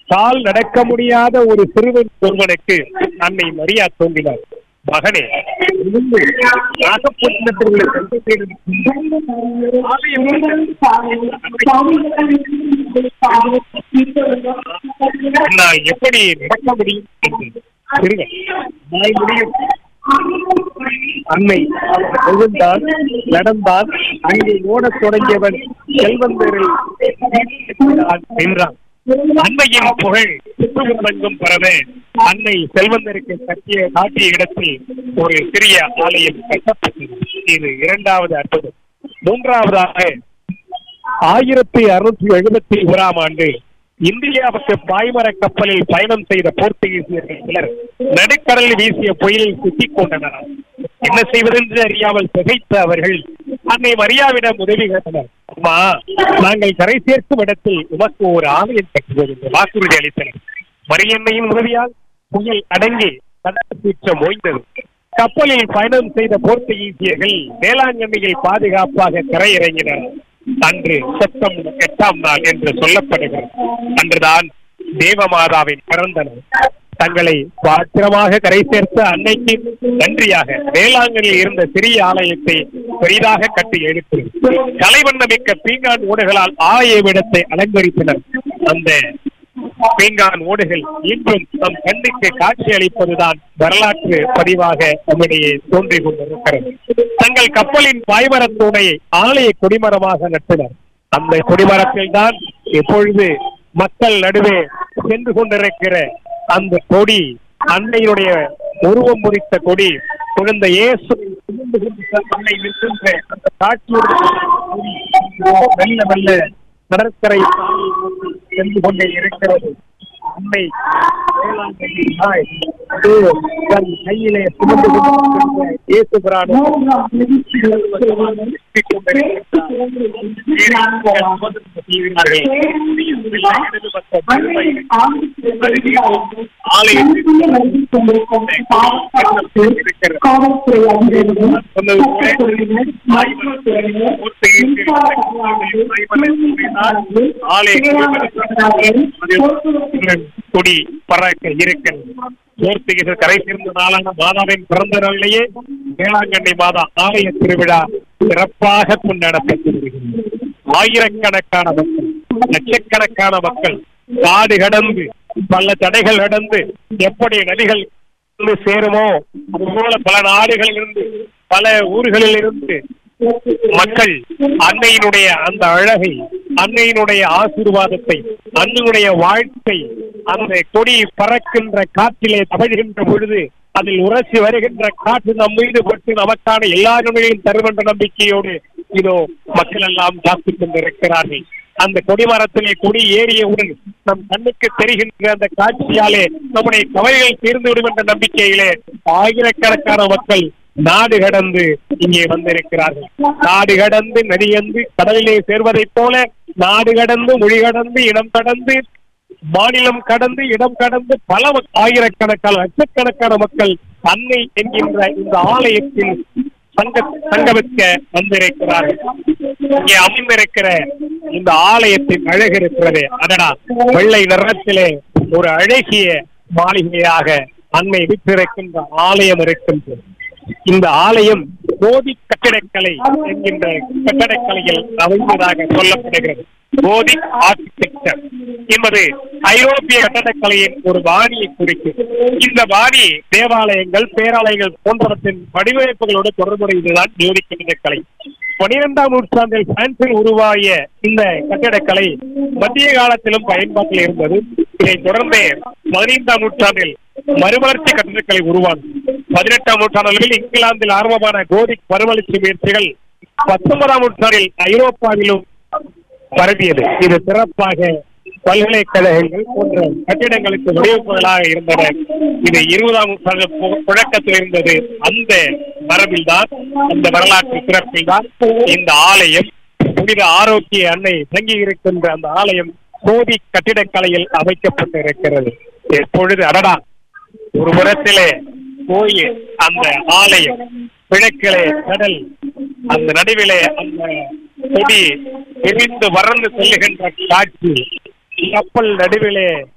கால் நடக்க முடியாத ஒரு சிறுவன் ஒருவனுக்கு அன்னை மரியா தோன்றினார் மகனே எழுந்து நாகப்பட்டினத்தில் உள்ள சென்று தேடும் ஆலயம் என்னால் எப்படி நடக்க முடியும் என்று சிறுவன் "என்னால் முடியும் அன்னை எழுந்தால் நடந்தால் அங்கே ஓடத் தொடங்கியவன் செல்வந்தரில் நின்றான் அன்னையின் புகழ் சுற்றுமுறைங்கும் பரவ அன்னை செல்வந்தருக்கு கட்டிய காட்டிய இடத்தில் ஒரு சிறிய ஆலயம் கட்டப்பட்டது இது இரண்டாவது அற்புதம் மூன்றாவதாக ஆயிரத்தி அறுநூற்றி எழுபத்தி ஓராம் ஆண்டு இந்தியாவுக்கு பாய்மர கப்பலில் பயணம் செய்த போர்த்துகீசியர்கள் சிலர் நடுக்கடலில் வீசிய புயலில் சிக்கிக் கொண்டனர் என்ன செய்வதென்று அறியாமல் திகைத்த அவர்கள் அன்னை மரியாவிடம் உதவி கேட்டனர் அம்மா நாங்கள் கரை சேர்க்கும் இடத்தில் உமக்கு ஒரு ஆலயம் கட்டுவோம் என்று வாக்குறுதி அளித்தனர் மரியன்னையின் உதவியால் புயல் அடங்கி கடல் சீற்றம் ஓய்ந்தது கப்பலில் பயணம் செய்த போர்த்துகீசியர்கள் வேளாங்கண்ணியில் பாதுகாப்பாக கரையிறங்கினர் அன்று செப்டம்பர் எட்டாம் நாள் என்று சொல்லப்படுகிறது அன்றுதான் தேவமாதாவின் பிறந்த நாள் தங்களை பாத்திரமாக கரை சேர்த்த அன்னைக்கு நன்றியாக வேளாங்கண்ணில் இருந்த சிறிய ஆலயத்தை பெரிதாக கட்டி எழுப்பு கலைவண்ணமிக்க பீங்கான் ஓடுகளால் ஆலய இடத்தை அலங்கரித்தனர் அந்த பீங்கான் ஓடுகள் இன்றும் நம் கண்ணுக்கு காட்சி அளிப்பதுதான் வரலாற்று பதிவாக நம்மிடையே தோன்றிக் கொண்டிருக்கிறது தங்கள் கப்பலின் பாய்மரத் தூணையை ஆலய கொடிமரமாக நட்டினர் அந்த கொடிமரத்தில் தான் எப்பொழுது மக்கள் நடுவே சென்று கொண்டிருக்கிற அந்த கொடி அன்னையினுடைய உருவம் முறித்த கொடி குழந்தை இயேசு சுமந்து கொண்டு தன்னை நிற்கின்ற அந்த காட்சியோடு கொடி மெல்ல மெல்ல கடற்கரை சாலையை நோக்கி சென்று கொண்டே இருக்கிறது அன்னை வேளாங்கண்ணி தாய் அது தன் கையிலே சுமந்து கொண்டிருக்கின்ற இயேசு பிரானும் கொடி பறக்க இருக்கிறது போர்த்துகீசர் கரை சேர்ந்த நாளான மாதாவின் பிறந்த நாளிலேயே வேளாங்கண்ணி மாதா ஆலய திருவிழா சிறப்பாக கொண்டாடப்பட்டு வருகிறது ஆயிரக்கணக்கான மக்கள் லட்சக்கணக்கான மக்கள் காடு கடந்து பல தடைகள் கடந்து எப்படி நதிகள் வந்து சேருமோ அதுபோல பல நாடுகளில் இருந்து பல ஊர்களில் இருந்து மக்கள் அன்னையினுடைய அந்த அழகை அன்னையினுடைய ஆசீர்வாதத்தை அன்னையுடைய வாழ்க்கை அந்த கொடி பறக்கின்ற காற்றிலே தவழ்கின்ற பொழுது அதில் உரசி வருகின்ற காற்று நம் மீது பட்டு நமக்கான எல்லா நன்மைகளையும் தரும் என்ற நம்பிக்கையோடு இதோ மக்கள் எல்லாம் காத்துக் கொண்டிருக்கிறார்கள் அந்த கொடிமரத்திலே கொடி ஏறியவுடன் நம் கண்ணுக்கு தெரிகின்ற அந்த காட்சியாலே நம்முடைய கவலைகள் தீர்ந்துவிடும் என்ற நம்பிக்கையிலே ஆயிரக்கணக்கான மக்கள் நாடு கடந்து இங்கே வந்திருக்கிறார்கள் நாடு கடந்து நதியந்து கடலிலே சேர்வதைப் போல நாடு கடந்து மொழி கடந்து இடம் கடந்து மாநிலம் கடந்து இடம் கடந்து பல மக்- ஆயிரக்கணக்கான லட்சக்கணக்கான மக்கள் அன்னை என்கின்ற இந்த ஆலயத்தில் சங்க சங்கமிக்க வந்திருக்கிறார்கள் இங்கே அமைந்திருக்கிற இந்த ஆலயத்தின் அழகு இருக்கிறது அதனா வெள்ளை நிறத்திலே ஒரு அழகிய மாளிகையாக அன்னை விட்டிருக்கின்ற ஆலயம் இருக்கின்றது இந்த ஆலயம் போதி கட்டிடக்கலை என்கின்ற கட்டடக்கலையில் அமைந்ததாக சொல்லப்படுகிறது போதி ஆர்கிடெக்சர் என்பது ஐரோப்பிய கட்டடக்கலையின் ஒரு பாணியை குறிக்கும் இந்த பாணி தேவாலயங்கள் பேராலயங்கள் போன்றவற்றின் வடிவமைப்புகளோடு தொடர்புடையதுதான் போதி கட்டிடக்கலை பனிரெண்டாம் நூற்றாண்டில் பிரான்சில் உருவாகிய இந்த கட்டிடக்கலை மத்திய காலத்திலும் பயன்பாட்டில் இருந்தது இதைத் தொடர்ந்து பதினைந்தாம் நூற்றாண்டில் மறுமலர்ச்சி கட்டிடக்கலை உருவானது பதினெட்டாம் நூற்றாண்டில் இங்கிலாந்தில் ஆரம்பமான கோதிக் மறுமலர்ச்சி முயற்சிகள் பத்தொன்பதாம் நூற்றாண்டில் ஐரோப்பாவிலும் பரவியது இது சிறப்பாக பல்கலைக்கழகங்கள் போன்ற கட்டிடங்களுக்கு வடிவமைப்புகளாக இருந்தன இது இருபதாம் நூற்றாண்டு பு- புழக்கத்தில் இருந்தது அந்த மரபில் தான் அந்த வரலாற்று சிறப்பில் தான் இந்த ஆலயம் புனித ஆரோக்கிய அன்னை தங்கி இருக்கின்ற அந்த ஆலயம் கோதி கட்டிடக்கலையில் அமைக்கப்பட்டிருக்கிறது எப்பொழுது அடடா ஒரு புறத்திலே கோயில் அந்த ஆலயம் கிழக்கிலே கடல் அந்த நடுவிலே அந்த கொடி விரிந்து வறந்து செல்லுகின்ற காட்சி கப்பல் நடுவிலே